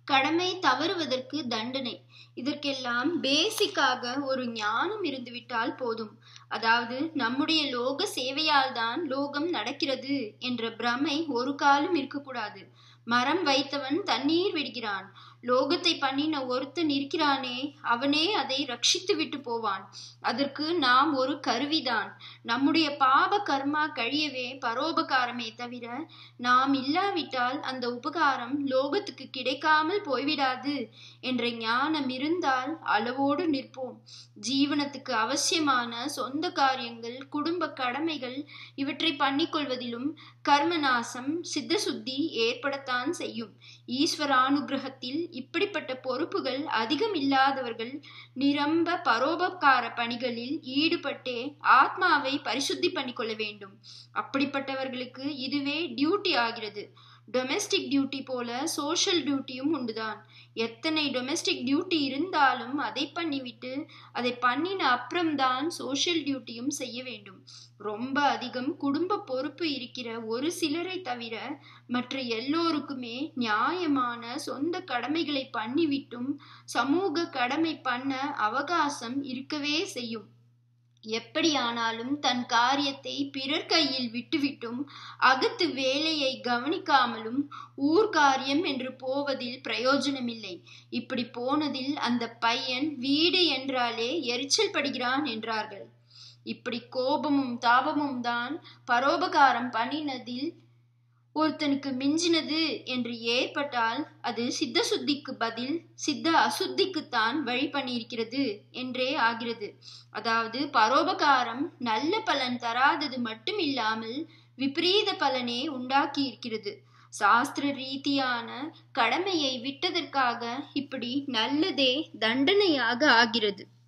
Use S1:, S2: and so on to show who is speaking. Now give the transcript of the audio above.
S1: கடமை தவறுவதற்கு தண்டனை இதற்கெல்லாம் பேசிக்காக ஒரு ஞானம் இருந்துவிட்டால் போதும் அதாவது நம்முடைய லோக சேவையால் தான் லோகம் நடக்கிறது என்ற பிரமை ஒரு காலம் இருக்கக்கூடாது மரம் வைத்தவன் தண்ணீர் விடுகிறான் லோகத்தை பண்ணின ஒருத்தன் இருக்கிறானே அவனே அதை ரட்சித்து விட்டு போவான் அதற்கு நாம் ஒரு கருவிதான் நம்முடைய பாப கர்மா கழியவே பரோபகாரமே தவிர நாம் இல்லாவிட்டால் அந்த உபகாரம் லோகத்துக்கு கிடைக்காமல் போய்விடாது என்ற ஞானம் இருந்தால் அளவோடு நிற்போம் ஜீவனத்துக்கு அவசியமான சொந்த காரியங்கள் குடும்ப கடமைகள் இவற்றை பண்ணிக்கொள்வதிலும் கர்மநாசம் சித்த சுத்தி ஏற்படத்தான் செய்யும் ஈஸ்வரானுகிரகத்தில் இப்படிப்பட்ட பொறுப்புகள் அதிகம் இல்லாதவர்கள் நிரம்ப பரோபகார பணிகளில் ஈடுபட்டே ஆத்மாவை பரிசுத்தி பண்ணிக்கொள்ள வேண்டும் அப்படிப்பட்டவர்களுக்கு இதுவே டியூட்டி ஆகிறது டொமெஸ்டிக் டியூட்டி போல சோஷியல் டியூட்டியும் உண்டுதான் எத்தனை டொமெஸ்டிக் டியூட்டி இருந்தாலும் அதை பண்ணிவிட்டு அதை பண்ணின அப்புறம்தான் சோஷியல் டியூட்டியும் செய்ய வேண்டும் ரொம்ப அதிகம் குடும்ப பொறுப்பு இருக்கிற ஒரு சிலரை தவிர மற்ற எல்லோருக்குமே நியாயமான சொந்த கடமைகளை பண்ணிவிட்டும் சமூக கடமை பண்ண அவகாசம் இருக்கவே செய்யும் எப்படியானாலும் தன் காரியத்தை பிறர் கையில் விட்டுவிட்டும் அகத்து வேலையை கவனிக்காமலும் ஊர்காரியம் என்று போவதில் பிரயோஜனமில்லை இப்படி போனதில் அந்த பையன் வீடு என்றாலே எரிச்சல் படுகிறான் என்றார்கள் இப்படி கோபமும் தாபமும் தான் பரோபகாரம் பண்ணினதில் ஒருத்தனுக்கு மிஞ்சினது என்று ஏற்பட்டால் அது சித்த சுத்திக்கு பதில் சித்த அசுத்திக்குத்தான் வழி பண்ணியிருக்கிறது என்றே ஆகிறது அதாவது பரோபகாரம் நல்ல பலன் தராதது மட்டும் இல்லாமல் விபரீத பலனே உண்டாக்கி இருக்கிறது சாஸ்திர ரீதியான கடமையை விட்டதற்காக இப்படி நல்லதே தண்டனையாக ஆகிறது